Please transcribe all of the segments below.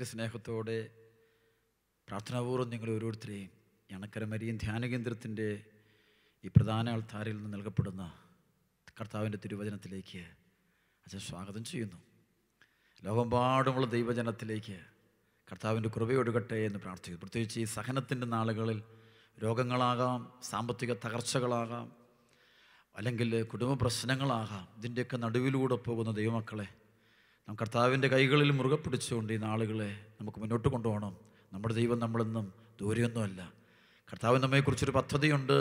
ഒത്തിരി സ്നേഹത്തോടെ പ്രാർത്ഥനാപൂർവ്വം നിങ്ങൾ ഓരോരുത്തരെയും ഈ അണക്കര മരിയൻ ധ്യാന കേന്ദ്രത്തിൻ്റെ ഈ പ്രധാന ആൾത്താരിൽ നിന്ന് നൽകപ്പെടുന്ന കർത്താവിൻ്റെ തിരുവചനത്തിലേക്ക് അച്ഛൻ സ്വാഗതം ചെയ്യുന്നു ലോകമെമ്പാടുമുള്ള ദൈവജനത്തിലേക്ക് കർത്താവിൻ്റെ കൃപയൊടുകട്ടെ എന്ന് പ്രാർത്ഥിക്കുന്നു പ്രത്യേകിച്ച് ഈ സഹനത്തിൻ്റെ നാളുകളിൽ രോഗങ്ങളാകാം സാമ്പത്തിക തകർച്ചകളാകാം അല്ലെങ്കിൽ കുടുംബ പ്രശ്നങ്ങളാകാം ഇതിൻ്റെയൊക്കെ നടുവിലൂടെ പോകുന്ന ദൈവമക്കളെ നാം കർത്താവിൻ്റെ കൈകളിൽ മുറുകെ പിടിച്ചുകൊണ്ട് ഈ നാളുകളെ നമുക്ക് മുന്നോട്ട് കൊണ്ടുപോകണം നമ്മുടെ ദൈവം നമ്മളെന്നും ദൂരെയൊന്നുമല്ല കർത്താവ് നമ്മെക്കുറിച്ചൊരു പദ്ധതിയുണ്ട്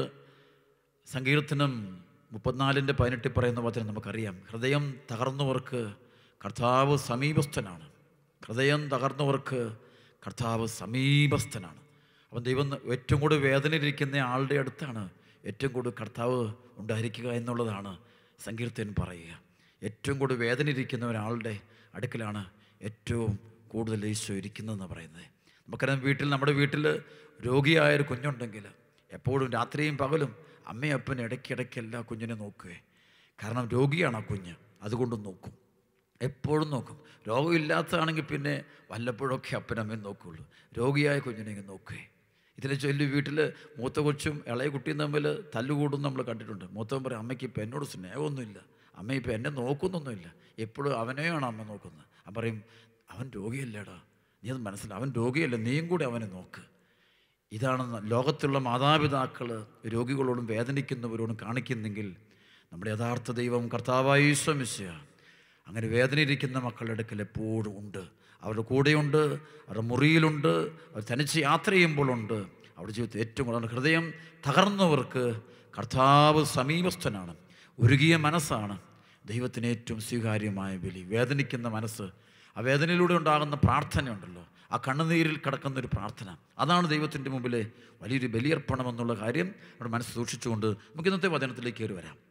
സങ്കീർത്തനം മുപ്പത്തിനാലിൻ്റെ പതിനെട്ടിൽ പറയുന്ന വചനം നമുക്കറിയാം ഹൃദയം തകർന്നവർക്ക് കർത്താവ് സമീപസ്ഥനാണ് ഹൃദയം തകർന്നവർക്ക് കർത്താവ് സമീപസ്ഥനാണ് അപ്പം ദൈവം ഏറ്റവും കൂടുതൽ വേദനയിലിരിക്കുന്ന ആളുടെ അടുത്താണ് ഏറ്റവും കൂടുതൽ കർത്താവ് ഉണ്ടായിരിക്കുക എന്നുള്ളതാണ് സങ്കീർത്തൻ പറയുക ഏറ്റവും കൂടുതൽ വേദനയിരിക്കുന്ന ഒരാളുടെ അടുക്കലാണ് ഏറ്റവും കൂടുതൽ ഈശോ ഇരിക്കുന്നതെന്ന് പറയുന്നത് നമുക്കറിയാം വീട്ടിൽ നമ്മുടെ വീട്ടിൽ രോഗിയായ ഒരു കുഞ്ഞുണ്ടെങ്കിൽ എപ്പോഴും രാത്രിയും പകലും അമ്മയും അപ്പനും ഇടയ്ക്കിടയ്ക്ക് എല്ലാ കുഞ്ഞിനെ നോക്കുകയെ കാരണം രോഗിയാണ് ആ കുഞ്ഞ് അതുകൊണ്ട് നോക്കും എപ്പോഴും നോക്കും രോഗമില്ലാത്തതാണെങ്കിൽ പിന്നെ വല്ലപ്പോഴൊക്കെ അപ്പനമ്മയും നോക്കുകയുള്ളൂ രോഗിയായ കുഞ്ഞിനെ ഇങ്ങ് നോക്കുകയെ ഇതിനെ ചൊല്ലി വീട്ടിൽ മൂത്ത കൊച്ചും ഇളയ കുട്ടിയും തമ്മിൽ തല്ലുകൂടും നമ്മൾ കണ്ടിട്ടുണ്ട് മൂത്തവൻ പറയും അമ്മയ്ക്ക് ഇപ്പം എന്നോട് സ്നേഹമൊന്നുമില്ല അമ്മ ഇപ്പം എന്നെ നോക്കുന്നൊന്നുമില്ല എപ്പോഴും അവനെയാണ് അമ്മ നോക്കുന്നത് അവൻ പറയും അവൻ രോഗിയല്ലേടാ നീ അത് മനസ്സിലാവും അവൻ രോഗിയല്ല നീയും കൂടി അവനെ നോക്ക് ഇതാണ് ന- ലോകത്തുള്ള മാതാപിതാക്കൾ രോഗികളോടും വേദനിക്കുന്നവരോടും കാണിക്കുന്നെങ്കിൽ നമ്മുടെ യഥാർത്ഥ ദൈവം കർത്താവായ ഈശ്വമിശ അങ്ങനെ വേദനയിരിക്കുന്ന മക്കളുടെ അടുക്കൽ എപ്പോഴും ഉണ്ട് അവരുടെ കൂടെയുണ്ട് അവരുടെ മുറിയിലുണ്ട് അവർ തനിച്ച് യാത്ര ചെയ്യുമ്പോഴുണ്ട് അവരുടെ ജീവിതത്തിൽ ഏറ്റവും കൂടുതൽ ഹൃദയം തകർന്നവർക്ക് കർത്താവ് സമീപസ്ഥനാണ് ഉരുകിയ മനസ്സാണ് ദൈവത്തിന് ഏറ്റവും സ്വീകാര്യമായ ബലി വേദനിക്കുന്ന മനസ്സ് ആ വേദനയിലൂടെ ഉണ്ടാകുന്ന പ്രാർത്ഥനയുണ്ടല്ലോ ആ കണ്ണുനീരിൽ കിടക്കുന്ന ഒരു പ്രാർത്ഥന അതാണ് ദൈവത്തിൻ്റെ മുമ്പിലെ വലിയൊരു ബലിയർപ്പണം എന്നുള്ള കാര്യം നമ്മുടെ മനസ്സ് സൂക്ഷിച്ചുകൊണ്ട് നമുക്ക് ഇന്നത്തെ വചനത്തിലേക്ക് കയറി വരാം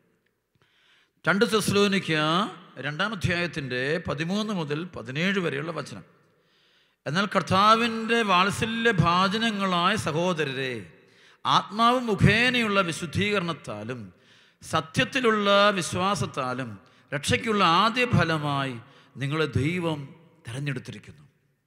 രണ്ട് തെസ്ലോനിക്ക രണ്ടാം അധ്യായത്തിൻ്റെ പതിമൂന്ന് മുതൽ പതിനേഴ് വരെയുള്ള വചനം എന്നാൽ കർത്താവിൻ്റെ വാത്സല്യ ഭാജനങ്ങളായ സഹോദരരെ ആത്മാവ് മുഖേനയുള്ള വിശുദ്ധീകരണത്താലും സത്യത്തിലുള്ള വിശ്വാസത്താലും രക്ഷയ്ക്കുള്ള ആദ്യ ഫലമായി നിങ്ങളെ ദൈവം തിരഞ്ഞെടുത്തിരിക്കുന്നു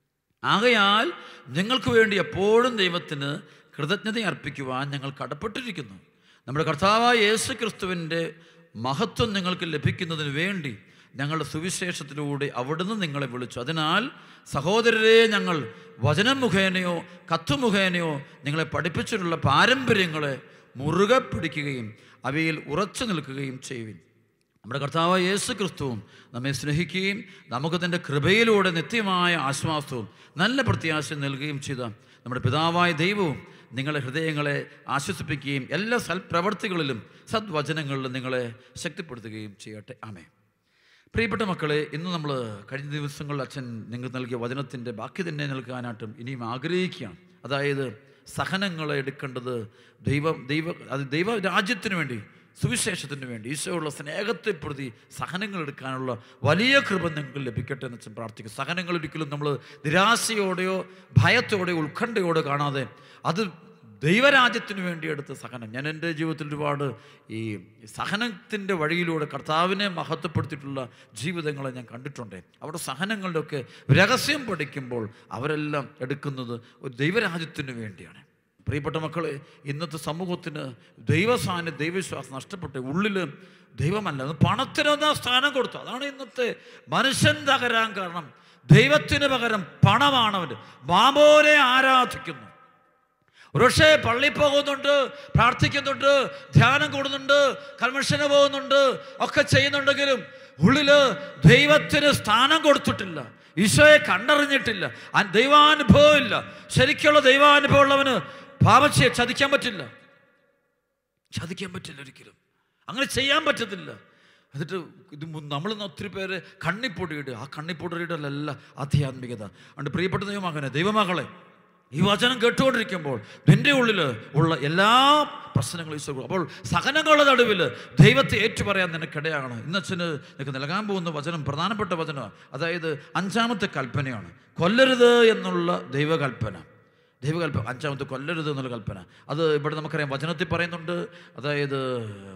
ആകയാൽ നിങ്ങൾക്ക് വേണ്ടി എപ്പോഴും ദൈവത്തിന് കൃതജ്ഞത അർപ്പിക്കുവാൻ ഞങ്ങൾ കടപ്പെട്ടിരിക്കുന്നു നമ്മുടെ കർത്താവായ യേശു ക്രിസ്തുവിൻ്റെ മഹത്വം നിങ്ങൾക്ക് ലഭിക്കുന്നതിന് വേണ്ടി ഞങ്ങളുടെ സുവിശേഷത്തിലൂടെ അവിടുന്ന് നിങ്ങളെ വിളിച്ചു അതിനാൽ സഹോദരരെ ഞങ്ങൾ വചനം മുഖേനയോ കത്ത് മുഖേനയോ നിങ്ങളെ പഠിപ്പിച്ചിട്ടുള്ള പാരമ്പര്യങ്ങളെ മുറുകെ പിടിക്കുകയും അവയിൽ ഉറച്ചു നിൽക്കുകയും ചെയ്യുവിൻ നമ്മുടെ കർത്താവ് യേശു ക്രിസ്തുവും നമ്മെ സ്നേഹിക്കുകയും നമുക്ക് തൻ്റെ കൃപയിലൂടെ നിത്യമായ ആശ്വാസവും നല്ല പ്രത്യാശ നൽകുകയും ചെയ്ത നമ്മുടെ പിതാവായ ദൈവവും നിങ്ങളുടെ ഹൃദയങ്ങളെ ആശ്വസിപ്പിക്കുകയും എല്ലാ സൽപ്രവർത്തികളിലും സദ്വചനങ്ങളിലും നിങ്ങളെ ശക്തിപ്പെടുത്തുകയും ചെയ്യട്ടെ ആമേ പ്രിയപ്പെട്ട മക്കളെ ഇന്ന് നമ്മൾ കഴിഞ്ഞ ദിവസങ്ങളിൽ അച്ഛൻ നിങ്ങൾ നൽകിയ വചനത്തിൻ്റെ ബാക്കി തന്നെ നൽകാനായിട്ടും ഇനിയും ആഗ്രഹിക്കുകയാണ് അതായത് സഹനങ്ങളെ എടുക്കേണ്ടത് ദൈവം ദൈവ അത് ദൈവ രാജ്യത്തിന് വേണ്ടി സുവിശേഷത്തിന് വേണ്ടി ഈശോയുള്ള സ്നേഹത്തെ പ്രതി സഹനങ്ങൾ എടുക്കാനുള്ള വലിയ കൃപ നിങ്ങൾക്ക് ലഭിക്കട്ടെ എന്ന് വെച്ചാൽ പ്രാർത്ഥിക്കും സഹനങ്ങൾ ഒരിക്കലും നമ്മൾ നിരാശയോടെയോ ഭയത്തോടെയോ ഉത്കണ്ഠയോടെയോ കാണാതെ അത് ദൈവരാജ്യത്തിന് വേണ്ടി എടുത്ത സഹനം ഞാൻ എൻ്റെ ജീവിതത്തിൽ ഒരുപാട് ഈ സഹനത്തിൻ്റെ വഴിയിലൂടെ കർത്താവിനെ മഹത്വപ്പെടുത്തിയിട്ടുള്ള ജീവിതങ്ങളെ ഞാൻ കണ്ടിട്ടുണ്ട് അവിടെ സഹനങ്ങളുടെയൊക്കെ രഹസ്യം പഠിക്കുമ്പോൾ അവരെല്ലാം എടുക്കുന്നത് ഒരു ദൈവരാജ്യത്തിന് വേണ്ടിയാണ് പ്രിയപ്പെട്ട മക്കളെ ഇന്നത്തെ സമൂഹത്തിന് ദൈവസാന്നിധ്യം ദൈവവിശ്വാസം നഷ്ടപ്പെട്ട് ഉള്ളിൽ ദൈവമല്ല അത് പണത്തിനൊന്നാ സ്ഥാനം കൊടുത്തു അതാണ് ഇന്നത്തെ മനുഷ്യൻ തകരാൻ കാരണം ദൈവത്തിന് പകരം പണമാണവൻ മാമോനെ ആരാധിക്കുന്നു ഒരുപക്ഷെ പള്ളി പോകുന്നുണ്ട് പ്രാർത്ഥിക്കുന്നുണ്ട് ധ്യാനം കൂടുന്നുണ്ട് കൺവെൻഷന് പോകുന്നുണ്ട് ഒക്കെ ചെയ്യുന്നുണ്ടെങ്കിലും ഉള്ളില് ദൈവത്തിന് സ്ഥാനം കൊടുത്തിട്ടില്ല ഈശോയെ കണ്ടറിഞ്ഞിട്ടില്ല ആ ദൈവാനുഭവം ഇല്ല ശരിക്കുള്ള ദൈവാനുഭവം ഉള്ളവന് പാപച്ചയെ ചതിക്കാൻ പറ്റില്ല ചതിക്കാൻ പറ്റില്ല ഒരിക്കലും അങ്ങനെ ചെയ്യാൻ പറ്റത്തില്ല എന്നിട്ട് ഇത് നമ്മൾ ഒത്തിരി പേര് കണ്ണിപ്പൊടിയിടുക ആ കണ്ണിപ്പൊടിയിടലല്ല ആധ്യാത്മികത അതുകൊണ്ട് പ്രിയപ്പെട്ട ദൈവമകനെ ദൈവമകളെ ഈ വചനം കേട്ടുകൊണ്ടിരിക്കുമ്പോൾ നിന്റെ ഉള്ളിൽ ഉള്ള എല്ലാ പ്രശ്നങ്ങളും ഈശോ കൊടുക്കും. അപ്പോൾ സഹനങ്ങളുടെ നടുവിൽ ദൈവത്തെ ഏറ്റുപറയാൻ നിനക്കിടയാണ് ഇന്നച്ഛന് നിനക്ക് നൽകാൻ പോകുന്ന വചനം പ്രധാനപ്പെട്ട വചനമാണ് അതായത് അഞ്ചാമത്തെ കൽപ്പനയാണ് കൊല്ലരുത് എന്നുള്ള ദൈവകൽപ്പന ദൈവകൽപ്പന അഞ്ചാമത്തെ കൊല്ലരുത് എന്നുള്ള കൽപ്പന അത് ഇവിടെ നമുക്കറിയാം വചനത്തിൽ പറയുന്നുണ്ട് അതായത്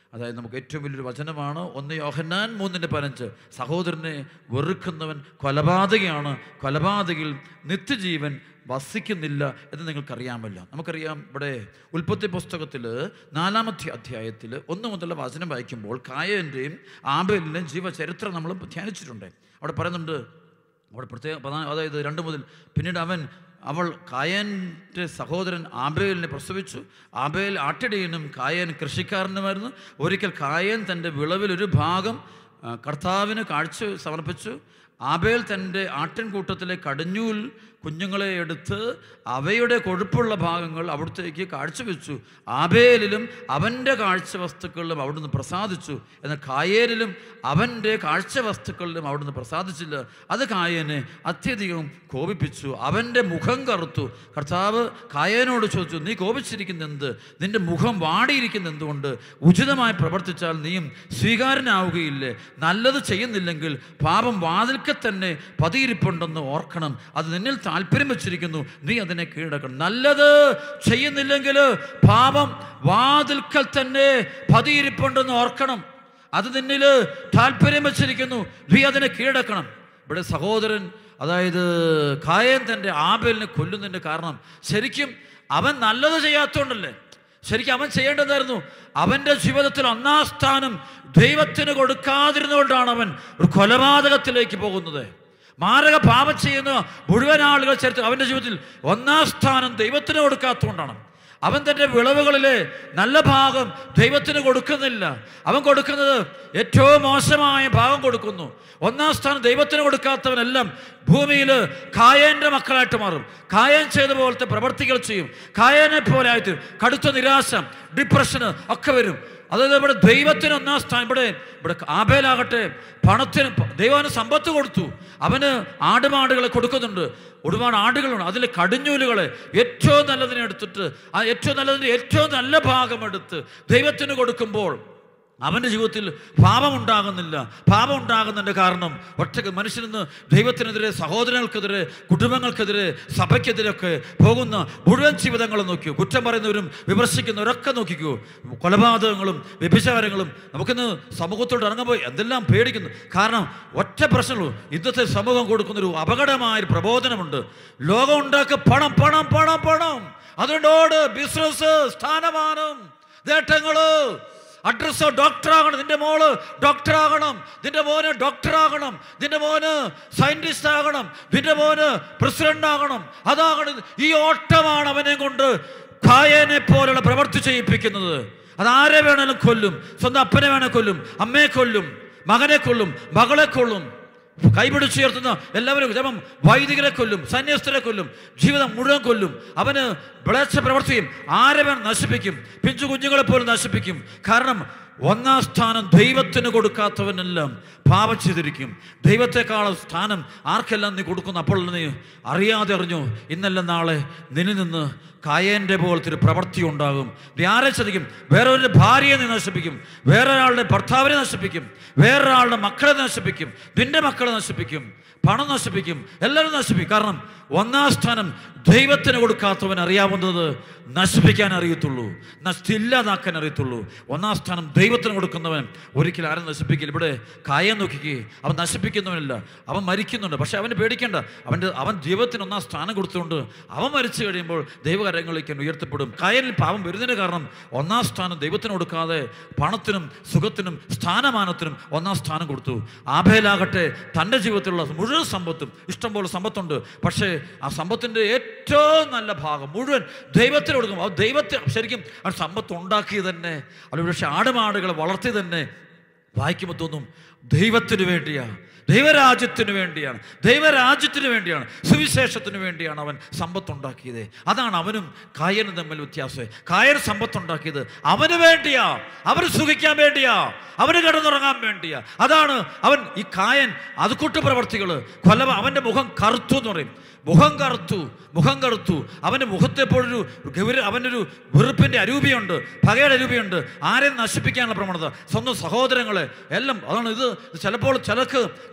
അതായത് നമുക്ക് ഏറ്റവും വലിയൊരു വചനമാണ് ഒന്ന് യോഹന്നാൻ മൂന്നിൻ്റെ പതിനഞ്ച് സഹോദരനെ വെറുക്കുന്നവൻ കൊലപാതകയാണ് കൊലപാതകിൽ നിത്യജീവൻ വസിക്കുന്നില്ല എന്ന് നിങ്ങൾക്കറിയാമല്ലോ നമുക്കറിയാം ഇവിടെ ഉൽപ്പത്തി പുസ്തകത്തിൽ നാലാമത്തെ അധ്യായത്തിൽ ഒന്ന് മുതലുള്ള വചനം വായിക്കുമ്പോൾ കായൻ്റെയും ആബേലിൻ്റെയും ജീവചരിത്രം നമ്മൾ ധ്യാനിച്ചിട്ടുണ്ട് അവിടെ പറയുന്നുണ്ട് അവിടെ പ്രത്യേക പ്രധാന അതായത് രണ്ട് മുതൽ പിന്നീട് അവൻ അവൾ കായൻ്റെ സഹോദരൻ ആബേലിനെ പ്രസവിച്ചു ആബേൽ ആട്ടിടയനും കായൻ കൃഷിക്കാരനുമായിരുന്നു ഒരിക്കൽ കായൻ തൻ്റെ വിളവിൽ ഒരു ഭാഗം ആ, കർത്താവിന് കാഴ്ച സമർപ്പിച്ചു ആബേൽ തൻ്റെ ആട്ടിൻകൂട്ടത്തിലെ കടിഞ്ഞൂൽ കുഞ്ഞുങ്ങളെ എടുത്ത് അവയുടെ കൊഴുപ്പുള്ള ഭാഗങ്ങൾ അവിടത്തേക്ക് കാഴ്ചവെച്ചു ആബേലിലും അവൻ്റെ കാഴ്ച വസ്തുക്കളിലും അവിടുന്ന് പ്രസാദിച്ചു എന്നാൽ കായേലിലും അവൻ്റെ കാഴ്ച വസ്തുക്കളിലും അവിടുന്ന് പ്രസാദിച്ചില്ല അത് കായനെ അത്യധികം കോപിപ്പിച്ചു അവൻ്റെ മുഖം കറുത്തു കർത്താവ് കായനോട് ചോദിച്ചു നീ കോപിച്ചിരിക്കുന്ന എന്ത് നിന്റെ മുഖം വാടിയിരിക്കുന്ന എന്തുകൊണ്ട് ഉചിതമായി പ്രവർത്തിച്ചാൽ നീയും സ്വീകാരനാവുകയില്ലേ നല്ലത് ചെയ്യുന്നില്ലെങ്കിൽ പാപം വാതിൽക്കെ തന്നെ പതിയിരിപ്പുണ്ടെന്ന് ഓർക്കണം അത് നിന്നിൽ താല്പര്യം വെച്ചിരിക്കുന്നു നീ അതിനെ കീഴടക്കണം നല്ലത് ചെയ്യുന്നില്ലെങ്കിൽ പാപം വാതിൽക്കൽ തന്നെ പതിയിരിപ്പുണ്ടെന്ന് ഓർക്കണം അത് നിന്നിൽ താല്പര്യം വെച്ചിരിക്കുന്നു നീ അതിനെ കീഴടക്കണം ഇവിടെ സഹോദരൻ അതായത് കായൻ തൻ്റെ ആബേലിനെ കൊല്ലുന്നതിൻ്റെ കാരണം ശരിക്കും അവൻ നല്ലത് ചെയ്യാത്തതുകൊണ്ടല്ലേ ശരിക്കും അവൻ ചെയ്യേണ്ടതായിരുന്നു അവൻ്റെ ജീവിതത്തിൽ ഒന്നാം സ്ഥാനം ദൈവത്തിന് കൊടുക്കാതിരുന്നുകൊണ്ടാണ് അവൻ ഒരു കൊലപാതകത്തിലേക്ക് പോകുന്നത് മാരക പാപം ചെയ്യുന്ന മുഴുവൻ ആളുകൾ ചേർത്ത് അവൻ്റെ ജീവിതത്തിൽ ഒന്നാം സ്ഥാനം ദൈവത്തിന് കൊടുക്കാത്തതുകൊണ്ടാണ് അവൻ തൻ്റെ വിളവുകളിലെ നല്ല ഭാഗം ദൈവത്തിന് കൊടുക്കുന്നില്ല അവൻ കൊടുക്കുന്നത് ഏറ്റവും മോശമായ ഭാഗം കൊടുക്കുന്നു ഒന്നാം സ്ഥാനം ദൈവത്തിന് കൊടുക്കാത്തവനെല്ലാം ഭൂമിയിൽ കായൻ്റെ മക്കളായിട്ട് മാറും കായൻ ചെയ്ത പോലത്തെ പ്രവർത്തികൾ ചെയ്യും കായനെ പോലെ ആയിട്ട് കടുത്ത നിരാശ ഡിപ്രഷന് ഒക്കെ വരും അതായത് ഇവിടെ ദൈവത്തിന് ഒന്നാം സ്ഥാനം ഇവിടെ ഇവിടെ ആബേലാകട്ടെ പണത്തിന് ദൈവത്തിന് സമ്പത്ത് കൊടുത്തു അവന് ആടുമാടുകളെ കൊടുക്കുന്നുണ്ട് ഒരുപാട് ആടുകളുണ്ട് അതിൽ കടിഞ്ഞൂലുകളെ ഏറ്റവും നല്ലതിനെ എടുത്തിട്ട് ആ ഏറ്റവും നല്ലതിൻ്റെ ഏറ്റവും നല്ല ഭാഗം എടുത്ത് ദൈവത്തിന് കൊടുക്കുമ്പോൾ അവൻ്റെ ജീവിതത്തിൽ പാപമുണ്ടാകുന്നില്ല പാപം ഉണ്ടാകുന്നതിൻ്റെ കാരണം ഒറ്റക്ക് മനുഷ്യനിന്ന് ദൈവത്തിനെതിരെ സഹോദരങ്ങൾക്കെതിരെ കുടുംബങ്ങൾക്കെതിരെ സഭയ്ക്കെതിരെയൊക്കെ പോകുന്ന മുഴുവൻ ജീവിതങ്ങളും നോക്കിയോ കുറ്റം പറയുന്നവരും വിമർശിക്കുന്നവരൊക്കെ നോക്കിക്കോ കൊലപാതകങ്ങളും വ്യഭിചാരങ്ങളും നമുക്കിന്ന് സമൂഹത്തോട് ഇറങ്ങുമ്പോൾ എന്തെല്ലാം പേടിക്കുന്നു കാരണം ഒറ്റ പ്രശ്നമുള്ളൂ ഇന്നത്തെ സമൂഹം കൊടുക്കുന്നൊരു അപകടമായ ഒരു പ്രബോധനമുണ്ട് ലോകം ഉണ്ടാക്കുക പണം പണം പണം പണം അതുകൊണ്ടോട് ബിസിനസ് സ്ഥാനമാനം നേട്ടങ്ങള് അഡ്രസ്സോ ഡോക്ടറാകണം നിന്റെ മോള് ഡോക്ടറാകണം നിന്റെ മോന് ഡോക്ടറാകണം നിന്റെ മോന് സയന്റിസ്റ്റ് ആകണം നിന്റെ മോന് പ്രസിഡന്റ് ആകണം അതാകണം ഈ ഓട്ടമാണ് അവനെ കൊണ്ട് കായനെ പോലുള്ള പ്രവർത്തി ചെയ്യിപ്പിക്കുന്നത് അതാരെ വേണേലും കൊല്ലും സ്വന്തം അപ്പനെ വേണേ കൊല്ലും അമ്മയെ കൊല്ലും മകനെ കൊല്ലും മകളെ കൊല്ലും കൈപിടിച്ചുയർത്തുന്ന എല്ലാവരും ജപം വൈദികരെ കൊല്ലും സന്യസ്തരെ കൊല്ലും ജീവിതം മുഴുവൻ കൊല്ലും അവന് വിളച്ച പ്രവർത്തിയും ആരെ വേണം നശിപ്പിക്കും പിഞ്ചു കുഞ്ഞുങ്ങളെ പോലും നശിപ്പിക്കും കാരണം ഒന്നാം സ്ഥാനം ദൈവത്തിന് കൊടുക്കാത്തവനെല്ലാം പാപം ചെയ്തിരിക്കും ദൈവത്തെക്കാളും സ്ഥാനം ആർക്കെല്ലാം നീ കൊടുക്കുന്നു അപ്പോൾ നീ അറിയാതെ അറിഞ്ഞു ഇന്നല്ല നാളെ നിന്നിൽ നിന്ന് കായേൻ്റെ പോലത്തെ ഒരു പ്രവൃത്തി ഉണ്ടാകും നീ ആരെ ചതിക്കും വേറൊരു ഭാര്യയെ നീ നശിപ്പിക്കും വേറൊരാളുടെ ഭർത്താവിനെ നശിപ്പിക്കും വേറൊരാളുടെ മക്കളെ നശിപ്പിക്കും നിന്റെ മക്കളെ നശിപ്പിക്കും പണം നശിപ്പിക്കും എല്ലാവരും നശിപ്പിക്കും കാരണം ഒന്നാം സ്ഥാനം ദൈവത്തിന് കൊടുക്കാത്തവൻ അറിയാവുന്നത് നശിപ്പിക്കാൻ അറിയത്തുള്ളൂ നശി ഇല്ലാതാക്കാൻ അറിയത്തുള്ളൂ ഒന്നാം സ്ഥാനം ദൈവത്തിന് കൊടുക്കുന്നവൻ ഒരിക്കലും ആരും നശിപ്പിക്കില്ല ഇവിടെ കായം നോക്കിക്കേ അവൻ നശിപ്പിക്കുന്നവനല്ല അവൻ മരിക്കുന്നുണ്ട് പക്ഷെ അവന് പേടിക്കേണ്ട അവൻ്റെ അവൻ ദൈവത്തിന് ഒന്നാം സ്ഥാനം കൊടുത്തുകൊണ്ട് അവൻ മരിച്ചു കഴിയുമ്പോൾ ദൈവകരങ്ങളിലേക്ക് അവൻ ഉയർത്തപ്പെടും കായലിൽ പാപം വരുന്നതിന് കാരണം ഒന്നാം സ്ഥാനം ദൈവത്തിന് കൊടുക്കാതെ പണത്തിനും സുഖത്തിനും സ്ഥാനമാനത്തിനും ഒന്നാം സ്ഥാനം കൊടുത്തു ആഭേലാകട്ടെ തൻ്റെ ജീവിതത്തിലുള്ള മുഴുവൻ സമ്പത്തും ഇഷ്ടംപോലെ സമ്പത്തുണ്ട് പക്ഷേ ആ സമ്പത്തിൻ്റെ ഏറ്റവും നല്ല ഭാഗം മുഴുവൻ ദൈവത്തിന് കൊടുക്കും ആ ദൈവത്തെ ശരിക്കും ആ സമ്പത്ത് ഉണ്ടാക്കി തന്നെ അത് പക്ഷേ ആടുമാടുകളെ വളർത്തി തന്നെ വായിക്കുമ്പോൾ തോന്നും ദൈവത്തിന് വേണ്ടിയാ ദൈവരാജ്യത്തിന് വേണ്ടിയാണ് ദൈവരാജ്യത്തിന് വേണ്ടിയാണ് സുവിശേഷത്തിന് വേണ്ടിയാണ് അവൻ സമ്പത്തുണ്ടാക്കിയത് അതാണ് അവനും കായനും തമ്മിൽ വ്യത്യാസം കായൻ സമ്പത്തുണ്ടാക്കിയത് അവന് വേണ്ടിയാ അവന് സുഖിക്കാൻ വേണ്ടിയാ അവന് കിടന്നുറങ്ങാൻ വേണ്ടിയാ അതാണ് അവൻ ഈ കായൻ അതുകൂട്ട് പ്രവർത്തികൾ കൊല അവൻ്റെ മുഖം കറുത്തു എന്ന് പറയും മുഖം കറുത്തു മുഖം കറുത്തു അവൻ്റെ മുഖത്തെപ്പോഴൊരു ഗൗര അവനൊരു വെറുപ്പിൻ്റെ അരൂപിയുണ്ട് പകയുടെ അരൂപിയുണ്ട് ആരെയും നശിപ്പിക്കാനുള്ള പ്രവണത സ്വന്തം സഹോദരങ്ങളെ എല്ലാം അതാണ് ഇത് ചിലപ്പോൾ ചിലക്ക്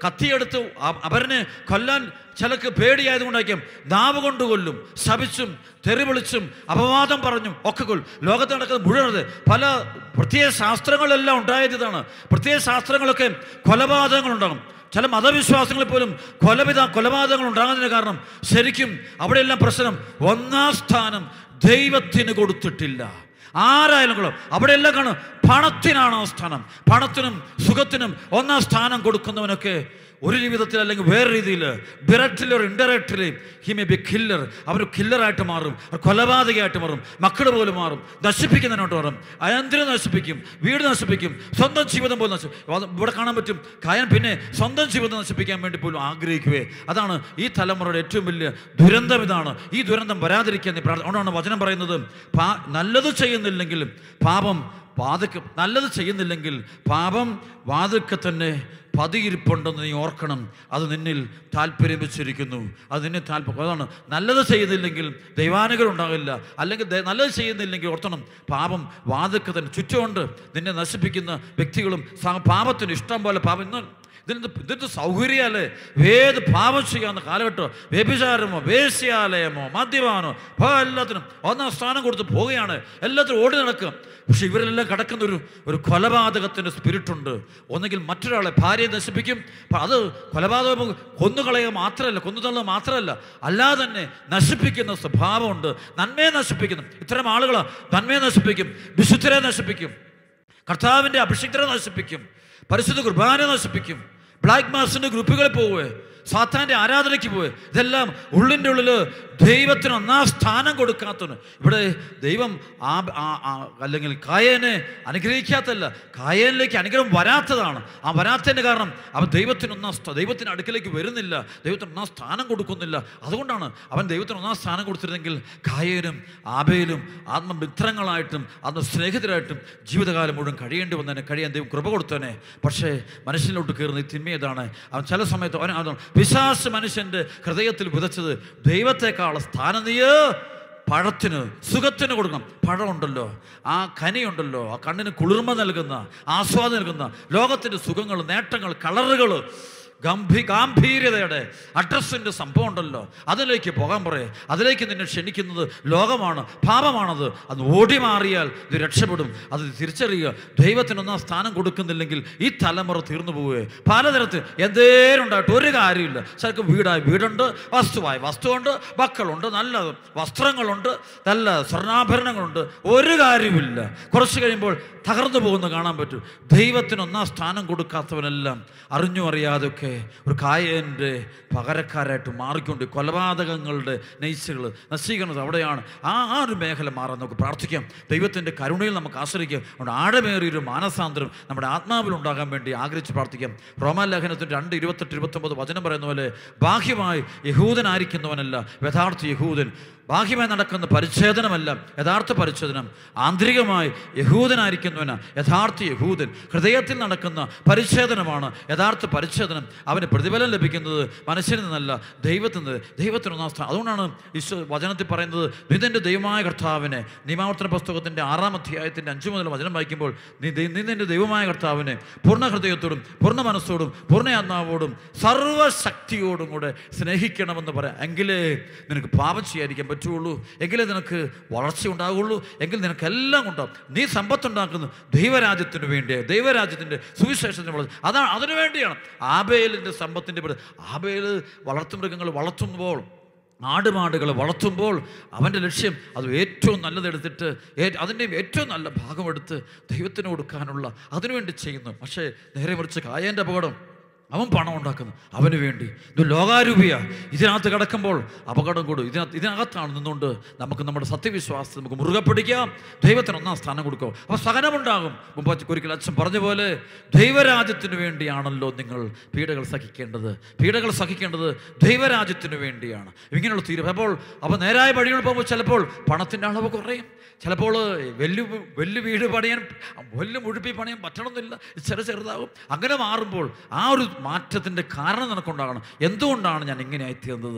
കത്തിയെടുത്ത് അ- അവരനെ കൊല്ലാൻ ചിലക്ക് പേടിയായതുകൊണ്ടായിരിക്കും നാവ് കൊണ്ട് കൊല്ലും ശപിച്ചും തെറിവിളിച്ചും അപവാദം പറഞ്ഞും ഒക്കെ കൊല്ലും ലോകത്ത് നടക്കുന്ന മുഴുവൻ പല പ്രത്യേക ശാസ്ത്രങ്ങളെല്ലാം ഉണ്ടായത് ഇതാണ് പ്രത്യേക ശാസ്ത്രങ്ങളൊക്കെ കൊലപാതകങ്ങളുണ്ടാകും ചില മതവിശ്വാസങ്ങളിൽ പോലും കൊലപിത കൊലപാതകങ്ങൾ ഉണ്ടാകുന്നതിന് കാരണം ശരിക്കും അവിടെയെല്ലാം പ്രശ്നം ഒന്നാം സ്ഥാനം ദൈവത്തിന് കൊടുത്തിട്ടില്ല ആരായാലും കൊള്ളാം അവിടെയെല്ലാം കാണും പണത്തിനാണ് ആ സ്ഥാനം പണത്തിനും സുഖത്തിനും ഒന്നാം സ്ഥാനം കൊടുക്കുന്നവനൊക്കെ ഒരു ജീവിതത്തിൽ അല്ലെങ്കിൽ വേറെ രീതിയിൽ ഡയറക്റ്റിലി ഒരു indirectly he may be killer അവർ കില്ലറായിട്ട് മാറും അവർ കൊലപാതകയായിട്ട് മാറും മക്കൾ പോലും മാറും നശിപ്പിക്കുന്നതിനോട്ട് മാറും അയന്ത്രം നശിപ്പിക്കും വീട് നശിപ്പിക്കും സ്വന്തം ജീവിതം പോലും നശിപ്പിക്കും അത് ഇവിടെ കാണാൻ പറ്റും കായൻ പിന്നെ സ്വന്തം ജീവിതം നശിപ്പിക്കാൻ വേണ്ടി പോലും ആഗ്രഹിക്കുകയെ അതാണ് ഈ തലമുറയുടെ ഏറ്റവും വലിയ ദുരന്തം ഇതാണ് ഈ ദുരന്തം വരാതിരിക്കാൻ നീ പ്രാർത്ഥന അതുകൊണ്ടാണ് വചനം പറയുന്നത് പാ നല്ലത് ചെയ്യുന്നില്ലെങ്കിലും പാപം വാതുക്ക നല്ലത് ചെയ്യുന്നില്ലെങ്കിൽ പാപം വാതുക്ക തന്നെ പതിയിരിപ്പുണ്ടെന്ന് നീ ഓർക്കണം അത് നിന്നിൽ താല്പര്യം വെച്ചിരിക്കുന്നു അത് നിന്നെ താല്പര്യം അതാണ് നല്ലത് ചെയ്യുന്നില്ലെങ്കിൽ ദൈവാനുഗ്രഹം ഉണ്ടാകില്ല അല്ലെങ്കിൽ ദൈ- നല്ലത് ചെയ്യുന്നില്ലെങ്കിൽ ഓർത്തണം പാപം വാതുക്ക തന്നെ ചുറ്റുമുണ്ട് നിന്നെ നശിപ്പിക്കുന്ന വ്യക്തികളും സ- പാപത്തിന് ഇഷ്ടം പോലെ പാപം ഇന്ന് ഇതിന് ഇതിൻ്റെ സൗകര്യമല്ലേ ഏത് പാപം ചെയ്യാവുന്ന കാലഘട്ടം വ്യഭിചാരമോ വേശ്യാലയമോ മദ്യപാനോ ഇപ്പോൾ എല്ലാത്തിനും ഒന്നാം സ്ഥാനം കൊടുത്ത് പോവുകയാണ് എല്ലാത്തിനും ഓടി നടക്കുക പക്ഷെ ഇവരെല്ലാം കിടക്കുന്ന ഒരു ഒരു കൊലപാതകത്തിൻ്റെ സ്പിരിറ്റ് ഉണ്ട് ഒന്നുകിൽ മറ്റൊരാളെ ഭാര്യയെ നശിപ്പിക്കും അപ്പൊ അത് കൊലപാതകം കൊന്നുകളയുക മാത്രമല്ല കൊന്നുതള്ളുക മാത്രമല്ല അല്ലാതെ തന്നെ നശിപ്പിക്കുന്ന സ്വഭാവമുണ്ട് നന്മയെ നശിപ്പിക്കുന്നു ഇത്തരം ആളുകൾ നന്മയെ നശിപ്പിക്കും വിശുദ്ധരെ നശിപ്പിക്കും കർത്താവിൻ്റെ അഭിഷിക്തരെ നശിപ്പിക്കും പരിശുദ്ധ കുർബാന നശിപ്പിക്കും ബ്ലാക്ക് മാസിൻ്റെ ഗ്രൂപ്പുകളിൽ പോവുക സാത്താൻ്റെ ആരാധനയ്ക്ക് പോവുക ഇതെല്ലാം ഉള്ളിൻ്റെ ഉള്ളിൽ ദൈവത്തിന് ഒന്നാം സ്ഥാനം കൊടുക്കാത്തവന് ഇവിടെ ദൈവം ആ ആ- ആ- അല്ലെങ്കിൽ കായേനെ അനുഗ്രഹിക്കാത്തല്ല കായേനിലേക്ക് അനുഗ്രഹം വരാത്തതാണ് ആ വരാത്തതിൻ്റെ കാരണം അവൻ ദൈവത്തിന് ഒന്നാം സ്ഥാ- ദൈവത്തിന് അടുക്കലേക്ക് വരുന്നില്ല ദൈവത്തിന് ഒന്നാം സ്ഥാനം കൊടുക്കുന്നില്ല അതുകൊണ്ടാണ് അവൻ ദൈവത്തിന് ഒന്നാം സ്ഥാനം കൊടുത്തിരുന്നെങ്കിൽ കായേനും ആബേലും ആത്മമിത്രങ്ങളായിട്ടും ആത്മ സ്നേഹിതരായിട്ടും ജീവിതകാലം മുഴുവൻ കഴിയേണ്ടി വന്നതിനെ കഴിയാൻ ദൈവം കൃപ കൊടുത്തനെ പക്ഷേ മനുഷ്യനിലോട്ട് കയറുന്ന ഈ തിന്മയതാണ് അവൻ ചില സമയത്ത് അവൻ അതാണ് പിശാസ് മനുഷ്യൻ്റെ ഹൃദയത്തിൽ വിതച്ചത് ദൈവത്തെക്കാൾ സ്ഥാനം നീ പഴത്തിന് സുഖത്തിന് കൊടുക്കണം പഴമുണ്ടല്ലോ ആ കനിയുണ്ടല്ലോ ആ കണ്ണിന് കുളിർമ നൽകുന്ന ആസ്വാദം നൽകുന്ന ലോകത്തിൻ്റെ സുഖങ്ങൾ നേട്ടങ്ങൾ കളറുകൾ ഗംഭീ ഗാംഭീര്യതയുടെ അഡ്രസ്സിൻ്റെ സംഭവം ഉണ്ടല്ലോ അതിലേക്ക് പോകാൻ പറയേ അതിലേക്ക് നിന്നെ ക്ഷണിക്കുന്നത് ലോകമാണ് പാപമാണത് അത് ഓടി മാറിയാൽ ഇത് രക്ഷപ്പെടും അത് തിരിച്ചറിയുക ദൈവത്തിനൊന്നാം സ്ഥാനം കൊടുക്കുന്നില്ലെങ്കിൽ ഈ തലമുറ തീർന്നു പോവുകയെ പലതരത്തിൽ എന്തേലും ഉണ്ടായിട്ട് ഒരു കാര്യമില്ല ചിലർക്ക് വീടായി വീടുണ്ട് വസ്തുവായി വസ്തുവുണ്ട് മക്കളുണ്ട് നല്ല വസ്ത്രങ്ങളുണ്ട് നല്ല സ്വർണ്ണാഭരണങ്ങളുണ്ട് ഒരു കാര്യമില്ല കുറച്ച് കഴിയുമ്പോൾ തകർന്നു പോകുന്ന കാണാൻ പറ്റും ദൈവത്തിന് ഒന്നാം സ്ഥാനം കൊടുക്കാത്തവനെല്ലാം അറിഞ്ഞു അറിയാതൊക്കെ ഒരു കായൻ്റെ പകരക്കാരായിട്ട് മാറിക്കൊണ്ട് കൊലപാതകങ്ങളുടെ നെയ്ച്ചുകൾ നശീകരണത് അവിടെയാണ് ആ ആ ഒരു മേഖല മാറാൻ നമുക്ക് പ്രാർത്ഥിക്കാം ദൈവത്തിൻ്റെ കരുണയിൽ നമുക്ക് ആശ്രയിക്കാം അതുകൊണ്ട് ആഴമേറിയൊരു മാനസാന്തരം നമ്മുടെ ആത്മാവിൽ ഉണ്ടാകാൻ വേണ്ടി ആഗ്രഹിച്ച് പ്രാർത്ഥിക്കാം റോമാലേഖനത്തിൻ്റെ രണ്ട് ഇരുപത്തെട്ട് ഇരുപത്തൊമ്പത് വചനം പറയുന്ന പോലെ ബാഹ്യമായി യഹൂദനായിരിക്കുന്നവനല്ല യഥാർത്ഥ യഹൂദൻ ബാഹ്യമായി നടക്കുന്ന പരിച്ഛേദനമല്ല യഥാർത്ഥ പരിച്ഛേദനം ആന്തരികമായി യഹൂദനായിരിക്കുന്നവന യഥാർത്ഥ യഹൂദൻ ഹൃദയത്തിൽ നടക്കുന്ന പരിച്ഛേദനമാണ് യഥാർത്ഥ പരിച്ഛേദനം അവന് പ്രതിഫലം ലഭിക്കുന്നത് മനുഷ്യനിൽ നിന്നല്ല ദൈവത്തിൽ നിന്ന് ദൈവത്തിനൊന്നാം സ്ഥാനം അതുകൊണ്ടാണ് ഈശോ വചനത്തിൽ പറയുന്നത് നിതിൻ്റെ ദൈവമായ കർത്താവിനെ നിയമാവർത്തന പുസ്തകത്തിൻ്റെ ആറാം അധ്യായത്തിൻ്റെ അഞ്ചു മുതൽ വചനം വായിക്കുമ്പോൾ നീ ദൈ- നീ നിന്റെ ദൈവമായ കർത്താവിനെ പൂർണ്ണ ഹൃദയത്തോടും പൂർണ്ണ മനസ്സോടും പൂർണ്ണ ആത്മാവോടും സർവ്വശക്തിയോടും കൂടെ സ്നേഹിക്കണമെന്ന് പറയാം എങ്കിലേ നിനക്ക് പാപം ചെയ്യാതിരിക്കാൻ പറ്റുള്ളൂ എങ്കിലേ നിനക്ക് വളർച്ച ഉണ്ടാകുള്ളൂ എങ്കിൽ നിനക്കെല്ലാം ഉണ്ടാവും നീ സമ്പത്തുണ്ടാക്കുന്നത് ദൈവരാജ്യത്തിന് വേണ്ടി ദൈവരാജ്യത്തിൻ്റെ സുവിശേഷത്തിന് വളർച്ച അതാണ് അതിനു വേണ്ടിയാണ് ആബേലിൻ്റെ സമ്പത്തിൻ്റെ പേര് ആബേൽ വളർത്തുമൃഗങ്ങൾ വളർത്തുമ്പോൾ ആടുമാടുകൾ വളർത്തുമ്പോൾ അവൻ്റെ ലക്ഷ്യം അത് ഏറ്റവും നല്ലതെടുത്തിട്ട് ഏ- അതിൻ്റെ ഏറ്റവും നല്ല ഭാഗമെടുത്ത് ദൈവത്തിന് കൊടുക്കാനുള്ള അതിനുവേണ്ടി ചെയ്യുന്നു പക്ഷേ നേരെ മറിച്ച് കായേൻ്റെ അപകടം അവൻ പണം ഉണ്ടാക്കുന്നു അവന് വേണ്ടി ഇത് ലോകാരൂപിയ ഇതിനകത്ത് കിടക്കുമ്പോൾ അപകടം കൂടും ഇതിനകത്ത് ഇതിനകത്താണ് നിന്നുകൊണ്ട് നമുക്ക് നമ്മുടെ സത്യവിശ്വാസത്തെ നമുക്ക് മുറുകെ പിടിക്കാം ദൈവത്തിന് ഒന്നാം സ്ഥാനം കൊടുക്കും അപ്പോൾ സഹനമുണ്ടാകും മുമ്പ് ഒരിക്കൽ അച്ഛൻ പറഞ്ഞ പോലെ ദൈവരാജ്യത്തിന് വേണ്ടിയാണല്ലോ നിങ്ങൾ പീഡകൾ സഹിക്കേണ്ടത് പീഡകൾ സഹിക്കേണ്ടത് ദൈവരാജ്യത്തിന് വേണ്ടിയാണ് ഇങ്ങനെയുള്ള തീരുമാനം അപ്പോൾ അപ്പോൾ നേരായ വഴികൾ പോകുമ്പോൾ ചിലപ്പോൾ പണത്തിൻ്റെ അളവ് കുറയും ചിലപ്പോൾ വലിയ വലിയ വീട് പണിയാൻ വലിയ മുഴുപ്പി പണിയാൻ പറ്റണമെന്നില്ല ചെറു ചെറുതാകും അങ്ങനെ മാറുമ്പോൾ ആ ഒരു മാറ്റത്തിൻ്റെ കാരണം നിനക്കുണ്ടാകണം എന്തുകൊണ്ടാണ് ഞാൻ ഇങ്ങനെ ആയിത്തീർന്നത്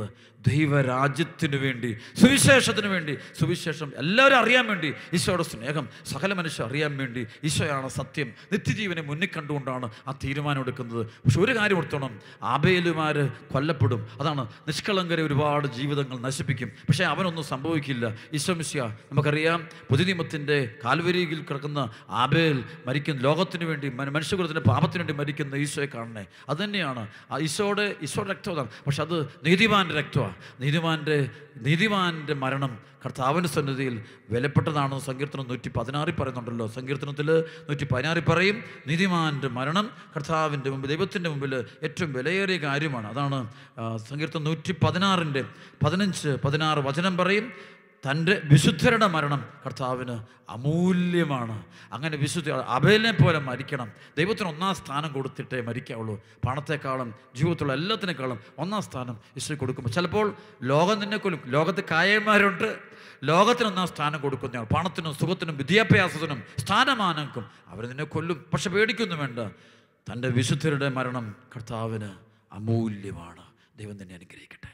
ദൈവരാജ്യത്തിന് വേണ്ടി സുവിശേഷത്തിന് വേണ്ടി സുവിശേഷം എല്ലാവരും അറിയാൻ വേണ്ടി ഈശോയുടെ സ്നേഹം സകല മനുഷ്യർ അറിയാൻ വേണ്ടി ഈശോയാണ് സത്യം നിത്യജീവനെ മുന്നിൽ കണ്ടുകൊണ്ടാണ് ആ തീരുമാനം എടുക്കുന്നത് പക്ഷെ ഒരു കാര്യം ഓർത്തോണം ആബേലുമാർ കൊല്ലപ്പെടും അതാണ് നിഷ്കളങ്കരെ ഒരുപാട് ജീവിതങ്ങൾ നശിപ്പിക്കും പക്ഷേ അവനൊന്നും സംഭവിക്കില്ല ഈശോമിശിയ നമുക്കറിയാം പുതിയ നിയമത്തിൻ്റെ കാൽവരിയിൽ കിടക്കുന്ന ആബേൽ മരിക്കുന്ന ലോകത്തിന് വേണ്ടി മന- മനുഷ്യകുലത്തിൻ്റെ പാപത്തിന് വേണ്ടി മരിക്കുന്ന ഈശോയെ കാണണേ അത് തന്നെയാണ് ആ ഈശോയുടെ ഈശോയുടെ രക്തം അതാണ് പക്ഷെ അത് നീതിമാൻ്റെ രക്തമാണ് നീതിമാൻ്റെ നീതിമാൻ്റെ മരണം കർത്താവിൻ്റെ സന്നിധിയിൽ വിലപ്പെട്ടതാണെന്ന് സങ്കീർത്തനം നൂറ്റി പതിനാറിൽ പറയുന്നുണ്ടല്ലോ സങ്കീർത്തനത്തിൽ നൂറ്റി പതിനാറിൽ പറയും നീതിമാൻ്റെ മരണം കർത്താവിൻ്റെ മുമ്പിൽ ദൈവത്തിൻ്റെ മുമ്പിൽ ഏറ്റവും വിലയേറിയ കാര്യമാണ് അതാണ് ആ, സങ്കീർത്തനം നൂറ്റി പതിനാറിൻ്റെ പതിനഞ്ച് പതിനാറ് വചനം പറയും തൻ്റെ വിശുദ്ധരുടെ മരണം കർത്താവിന് അമൂല്യമാണ് അങ്ങനെ വിശുദ്ധ അബേലിനെ പോലെ മരിക്കണം ദൈവത്തിന് ഒന്നാം സ്ഥാനം കൊടുത്തിട്ടേ മരിക്കാവുള്ളൂ പണത്തെക്കാളും ജീവിതത്തിലുള്ള എല്ലാത്തിനേക്കാളും ഒന്നാം സ്ഥാനം ഈശോ കൊടുക്കുമ്പോൾ ചിലപ്പോൾ ലോകം നിന്നെ കൊല്ലും ലോകത്ത് കായന്മാരുണ്ട് ലോകത്തിന് ഒന്നാം സ്ഥാനം കൊടുക്കുന്നയാൾ പണത്തിനും സുഖത്തിനും വിദ്യാഭ്യാസത്തിനും സ്ഥാനമാനങ്ങൾക്കും അവർ നിന്നെ കൊല്ലും പക്ഷെ പേടിക്കൊന്നും വേണ്ട തൻ്റെ വിശുദ്ധരുടെ മരണം കർത്താവിന് അമൂല്യമാണ് ദൈവം തന്നെ അനുഗ്രഹിക്കട്ടെ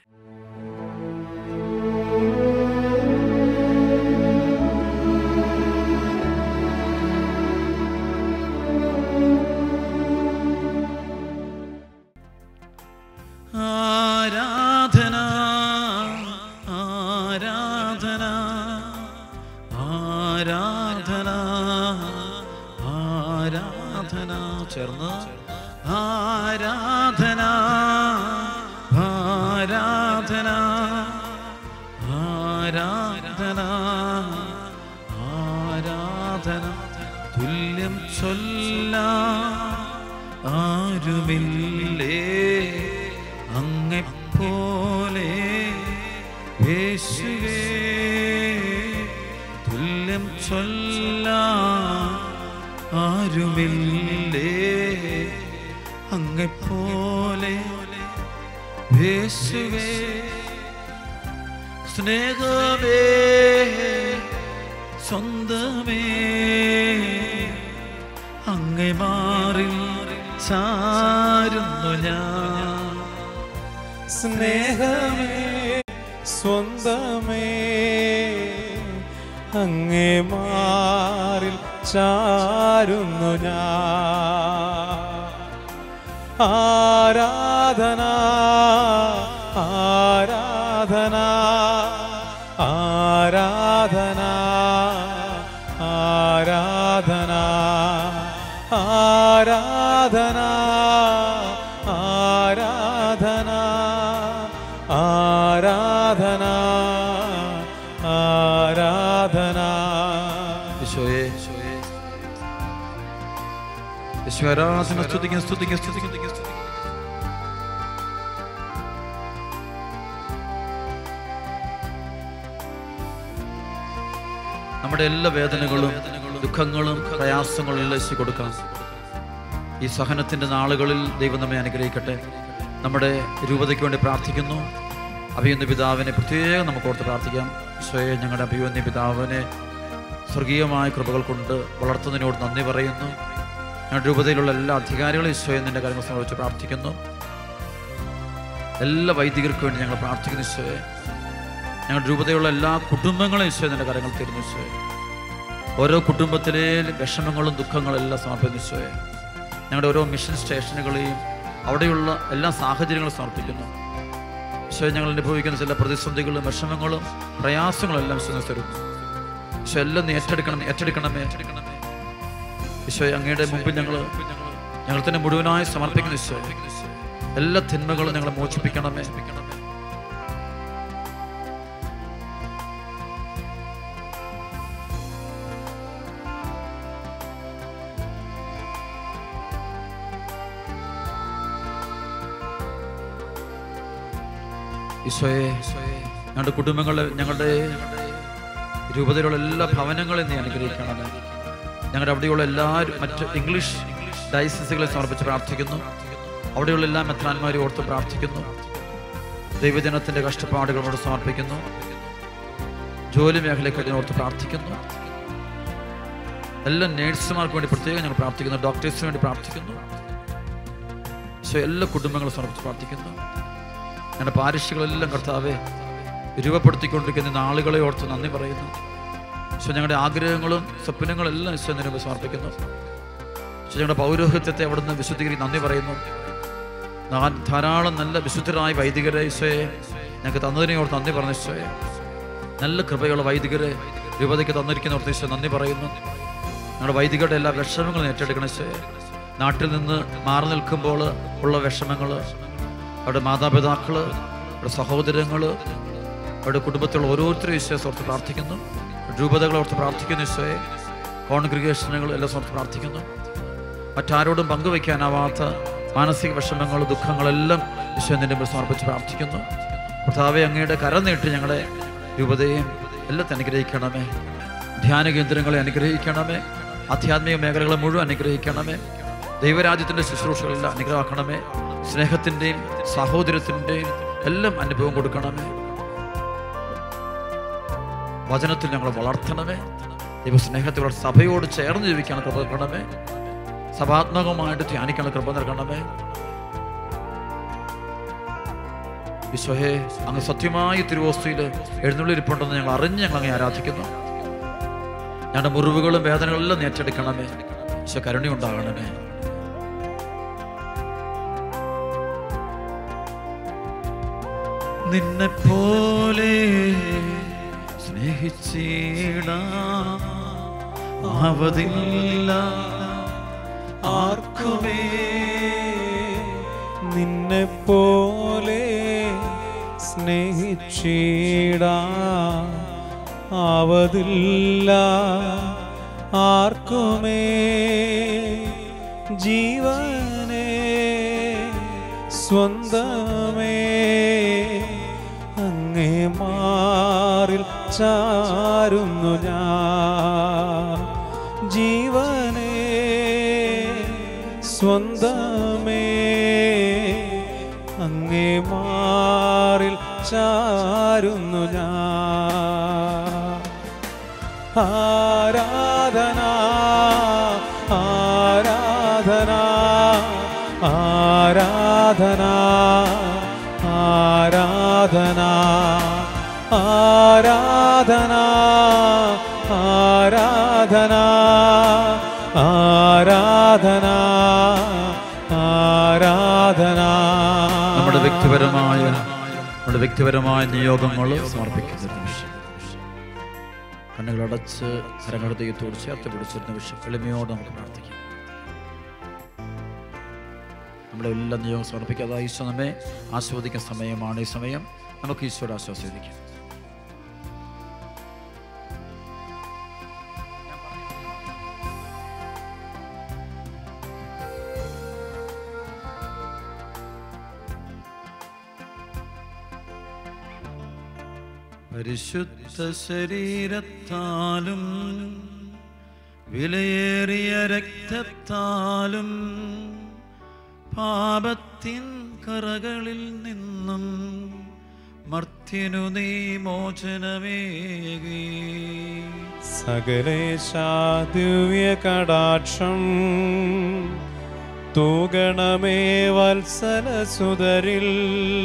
ആരാധന ആരാധന ആരാധന ആരാധന ചേർന്ന് ആരാധന ആരാധന ആരാധന ആരാധന തുല്യം ചൊല്ല ആരുമില്ലേ അങ്ങെപ്പോലെ യേശുവേ തുല്യം ചൊല്ല ആരുമില്ലേ അങ്ങെപ്പോലെ യേശുവേ സ്നേഹമേ സ്വന്തമേ അങ്ങേ മാറി ചാരുന്നു ഞാൻ സ്നേഹമേ സ്വന്തമേ അങ്ങേ മാറിൽ ചാരുന്നു ഞാൻ ആരാധന ആരാധന ആരാധന ആരാധന ആരാധന ആരാധന ആരാധന ആരാധന ഈശോയെ ഈശോ ആരാധന സ്തുതിക്കും സ്തുതിക്കും സ്തുതിക്കും സ്തുതിക്കും നമ്മുടെ എല്ലാ വേദനകളും ദുഃഖങ്ങളും പ്രയാസങ്ങളും എല്ലാം ഈശോ കൊടുക്കാം ഈ സഹനത്തിൻ്റെ നാളുകളിൽ ദൈവം നമ്മെ അനുഗ്രഹിക്കട്ടെ നമ്മുടെ രൂപതയ്ക്ക് വേണ്ടി പ്രാർത്ഥിക്കുന്നു അഭിയന്യ പിതാവിനെ പ്രത്യേകം നമുക്ക് ഓർത്ത് പ്രാർത്ഥിക്കാം ഈശോയെ ഞങ്ങളുടെ അഭിയന്യ പിതാവിനെ സ്വർഗീയമായ കൃപകൾ കൊണ്ട് വളർത്തുന്നതിനോട് നന്ദി പറയുന്നു ഞങ്ങളുടെ രൂപതയിലുള്ള എല്ലാ അധികാരികളും ഈശോയെ നിന്റെ കാര്യങ്ങൾ സമർപ്പിച്ച് പ്രാർത്ഥിക്കുന്നു എല്ലാ വൈദികർക്കും വേണ്ടി ഞങ്ങൾ പ്രാർത്ഥിക്കുന്നു ഈശോയെ ഞങ്ങളുടെ രൂപതയുള്ള എല്ലാ കുടുംബങ്ങളും ഈശോയെ നിന്റെ കാര്യങ്ങൾ തരുന്നു ഈശോയെ ഓരോ കുടുംബത്തിലെ വിഷമങ്ങളും ദുഃഖങ്ങളും എല്ലാം സമർപ്പിക്കുന്നു ഈശോയെ ഞങ്ങളുടെ ഓരോ മിഷൻ സ്റ്റേഷനുകളെയും അവിടെയുള്ള എല്ലാ സാഹചര്യങ്ങളും സമർപ്പിക്കുന്നു ഈശോ ഞങ്ങൾ അനുഭവിക്കുന്ന ചില പ്രതിസന്ധികളും വിഷമങ്ങളും പ്രയാസങ്ങളും എല്ലാം ഈശോ തരുന്നു ഈശോ എല്ലാം നീ ഏറ്റെടുക്കണം ഏറ്റെടുക്കണമേ ഏറ്റെടുക്കണമേ ഈശോ അങ്ങയുടെ മുമ്പിൽ ഞങ്ങൾ ഞങ്ങൾ തന്നെ മുഴുവനായി സമർപ്പിക്കുന്നു ഈശോ എല്ലാ തിന്മകളും ഞങ്ങളെ മോചിപ്പിക്കണമേ ഈശോയെ ഞങ്ങളുടെ കുടുംബങ്ങളെ ഞങ്ങളുടെ രൂപതയിലുള്ള എല്ലാ ഭവനങ്ങളെയും നീ അനുഗ്രഹിക്കണമേ ഞങ്ങളുടെ അവിടെയുള്ള എല്ലാ മറ്റ് ഇംഗ്ലീഷ് ഡയസിസുകളെ സമർപ്പിച്ച് പ്രാർത്ഥിക്കുന്നു അവിടെയുള്ള എല്ലാ മെത്രാന്മാരും ഓർത്ത് പ്രാർത്ഥിക്കുന്നു ദൈവജനത്തിന്റെ കഷ്ടപ്പാടുകളോട് സമർപ്പിക്കുന്നു ജോലി മേഖലയ്ക്ക് ഓർത്ത് പ്രാർത്ഥിക്കുന്നു എല്ലാ നേഴ്സുമാർക്ക് വേണ്ടി പ്രത്യേകം ഞങ്ങൾ പ്രാർത്ഥിക്കുന്നു ഡോക്ടേഴ്സിന് വേണ്ടി പ്രാർത്ഥിക്കുന്നു ഈശോ എല്ലാ കുടുംബങ്ങളും സമർപ്പിച്ച് പ്രാർത്ഥിക്കുന്നു ഞങ്ങളുടെ പാരിശുകളെല്ലാം കർത്താവെ രൂപപ്പെടുത്തിക്കൊണ്ടിരിക്കുന്ന ഈ നാളുകളെ ഓർത്ത് നന്ദി പറയുന്നു ഈശോ ഞങ്ങളുടെ ആഗ്രഹങ്ങളും സ്വപ്നങ്ങളും എല്ലാം ഈശോ നിന്നെ സമർപ്പിക്കുന്നു ഈശോ ഞങ്ങളുടെ പൗരോഹിത്യത്തെ അവിടുന്ന് വിശുദ്ധീകരി നന്ദി പറയുന്നു നാ- ധാരാളം നല്ല വിശുദ്ധരായ വൈദികരെ ഈശോയെ ഞങ്ങൾക്ക് തന്നതിനെ ഓർത്ത് നന്ദി പറഞ്ഞു ഈശോയെ നല്ല കൃപയുള്ള വൈദികരെ രൂപതയ്ക്ക് തന്നിരിക്കുന്ന ഓർത്ത് ഈശോ നന്ദി പറയുന്നു ഞങ്ങളുടെ വൈദികരുടെ എല്ലാ വിഷമങ്ങളും ഏറ്റെടുക്കണം ഈശോയെ നാട്ടിൽ നിന്ന് മാറി നിൽക്കുമ്പോൾ ഉള്ള വിഷമങ്ങൾ അവരുടെ മാതാപിതാക്കൾ അവരുടെ സഹോദരങ്ങൾ അവരുടെ കുടുംബത്തിലുള്ള ഓരോരുത്തരും ഈശോയെ ഓർത്ത് പ്രാർത്ഥിക്കുന്നു രൂപതകളെ ഓർത്ത് പ്രാർത്ഥിക്കുന്നു ഈശോയെ കോൺഗ്രിഗേഷനുകൾ എല്ലാം ഓർത്ത് പ്രാർത്ഥിക്കുന്നു മറ്റാരോടും പങ്കുവയ്ക്കാനാവാത്ത മാനസിക വിഷമങ്ങൾ ദുഃഖങ്ങളെല്ലാം ഈശോ നിന്റെ മുമ്പിൽ സമർപ്പിച്ച് പ്രാർത്ഥിക്കുന്നു കർത്താവെ അങ്ങയുടെ കരം നീട്ടി ഞങ്ങളുടെ രൂപതയും എല്ലാം അനുഗ്രഹിക്കണമേ ധ്യാന കേന്ദ്രങ്ങളെ അനുഗ്രഹിക്കണമേ ആധ്യാത്മിക മേഖലകളെ മുഴുവൻ അനുഗ്രഹിക്കണമേ ദൈവരാജ്യത്തിൻ്റെ ശുശ്രൂഷകളെല്ലാം അനുഗ്രഹിക്കണമേ സ്നേഹത്തിൻ്റെയും സഹോദരത്തിൻ്റെയും എല്ലാം അനുഭവം കൊടുക്കണമേ വചനത്തിൽ ഞങ്ങൾ വളർത്തണമേ ദൈവസ്നേഹത്തോടെ സഭയോട് ചേർന്ന് ജീവിക്കാൻ കൃപ നൽകണമേ സഭാത്മകമായിട്ട് ധ്യാനിക്കാൻ കൃപ നൽകണമേ ഈശോയെ അങ്ങ് സത്യമായി തിരുവോസ്തിയിൽ എഴുന്നള്ളിരിപ്പുണ്ടെന്ന് ഞങ്ങൾ അറിഞ്ഞ് ഞങ്ങൾ അങ്ങ് ആരാധിക്കുന്നു ഞങ്ങളുടെ മുറിവുകളും വേദനകളും എല്ലാം നേറ്റെടുക്കണമേ ഈശോ കരുണയുണ്ടാകണമേ നിന്നെ പോലെ സ്നേഹിച്ചിട ആവതില്ല ആർക്കുമേ നിന്നെ പോലെ സ്നേഹിച്ചിടാ ആവതില്ല ആർക്കുമേ ജീവനെ സ്വന്തമേ അങ്ങേ മാറിൽ ചാരുന്നു ഞാൻ ജീവനെ സ്വന്തമേ അങ്ങേ മാറിൽ ചാരുന്നു ഞാൻ ആരാധന ആരാധന ആരാധന ആരാധന ആരാധന ആരാധന ആരാധന ആരാധന നമ്മുടെ വ്യക്തിപരമായ നമ്മുടെ വ്യക്തിപരമായ നിയോഗങ്ങൾ സമർപ്പിക്കുന്ന നിമിഷം കണ്ണുകളടച്ച് കരങ്ങളുടെ ദൈവത്തോട് ചേർത്ത് പിടിച്ചിരുന്ന നിമിഷം എളിമയോട് നമുക്ക് പ്രാർത്ഥിക്കാം നമ്മുടെ എല്ലാ നിയോഗം സമർപ്പിക്കാതെ ഈശോ നമ്മെ ആസ്വദിക്കുന്ന സമയമാണ് ഈ സമയം നമുക്ക് ഈശോയുടെ ആശ്വാസിക്കാം പരിശുദ്ധ ശരീരത്താലും വിലയേറിയ രക്തത്താലും പാപത്തിൻ കറകളിൽ നിന്നും മർത്യനു നീ മോചനമേകി സകലേശാദിവ്യ കടാക്ഷം തൂകണമേ വത്സലസുതരിൽ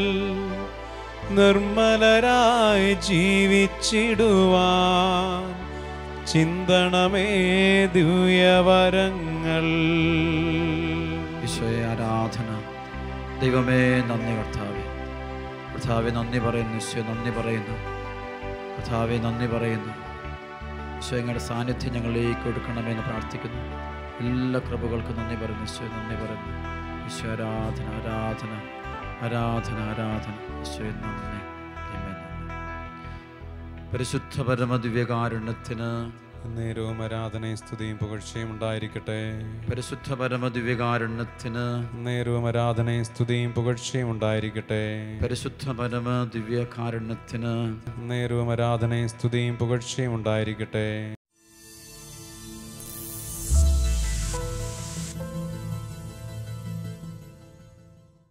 നിർമ്മലരായി ജീവിച്ചിടുവാൻ ചിന്തണമേ ദിവ്യവരങ്ങൾ ഈശോയെ ആരാധന ദൈവമേ നന്ദി കർത്താവെ കർത്താവെ നന്ദി പറയുന്നു ഈശോ നന്ദി പറയുന്നു കർത്താവെ നന്ദി പറയുന്നു ഈശോ ഞങ്ങളുടെ സാന്നിധ്യം ഞങ്ങളിലേക്ക് കൊടുക്കണമെന്ന് പ്രാർത്ഥിക്കുന്നു എല്ലാ കൃപകൾക്കും നന്ദി പറയുന്നു ഈശോ നന്ദി പറയുന്നു ഈശോ ആരാധന ആരാധന ആരാധന ആരാധന ഈശോ നന്ദി ദൈവമേ നന്ദി പരിശുദ്ധ പരമദിവ്യകാരുണ്യത്തിന് നേരവും ആരാധനയും സ്തുതിയും പുകഴ്ചയും ഉണ്ടായിരിക്കട്ടെ പരിശുദ്ധ പരമദിവ്യകാരുണ്യത്തിന് നേരവും ആരാധനയും സ്തുതിയും പുകഴ്ചയും ഉണ്ടായിരിക്കട്ടെ പരിശുദ്ധ പരമ ദിവ്യകാരുണ്യത്തിന് നേരവും ആരാധനയും സ്തുതിയും പുകഴ്ചയും ഉണ്ടായിരിക്കട്ടെ